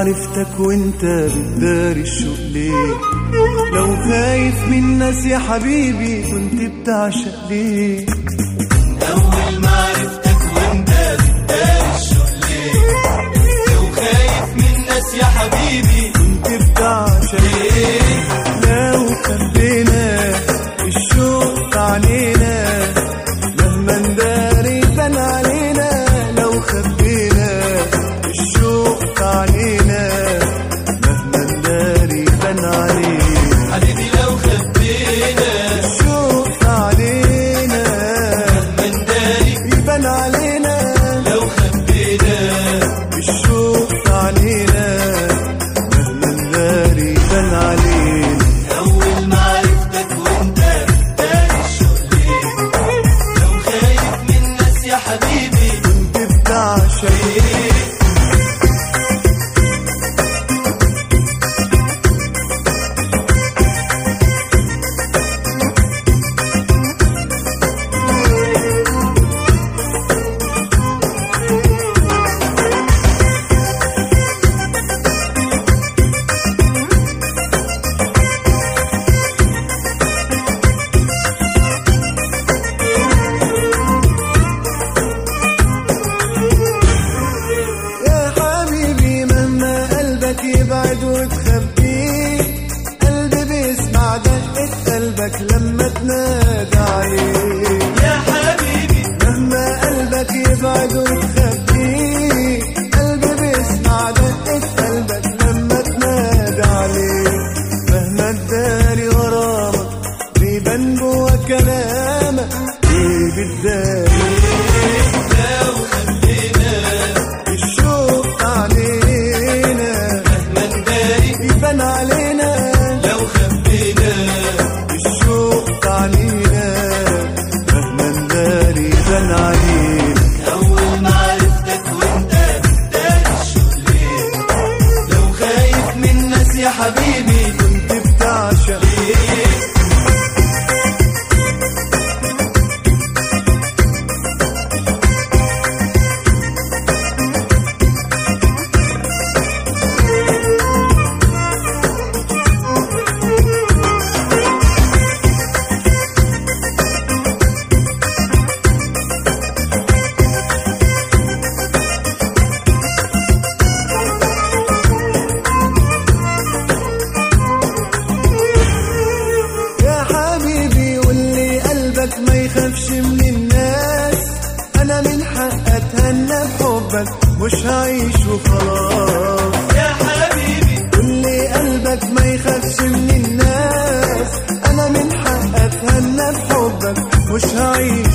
عرفتك وانت بتداري الشوق ليه لو خايف من الناس يا حبيبي كنت بتعشق ليه أول ما عرفتك وأنت بتداري الشوق ليه لو خايف من الناس يا حبيبي كنت بتعشق ليه لو خبينا الشوق في عينينا مهما نداري بان علينا لو خبينا الشوق في عينينا مهما نداري بان علينا حبيبي لو خبينا الشوق في علينا من داري يبان علينا لو خبينا الشوق في علينا مهما نداري يبان علينا أول ما عرفتك وأنت بتداري الشوق ليه لو خايف من الناس يا حبيبي كنت بتعشق ليه يا حبيبي مهما قلبك يبعد وتخبيه قلبي بيسمع دقة قلبك لما تنادى عليه يا حبيبي مهما قلبك يبعد وتخبيه قلبي بيسمع دقة قلبك لما تنادى عليه مهما تداري غرامك بيبان جوا كلامك ايه بتداري لو خبينا الشوق علينا من داري يبان علينا لو خبينا الشوق علينا مهما نداري يبان علينا أول ما عرفتك وأنت بتداري الشوق ليه لو خايف من الناس يا حبيبي كنت بتعشق ليه يا حبيبي واللي قلبك ما يخافش من الناس انا من حق اتهنى بحبك مش هعيش وخلاص يا حبيبي واللي قلبك ما يخافش من الناس انا من حق اتهنى بحبك مش هعيش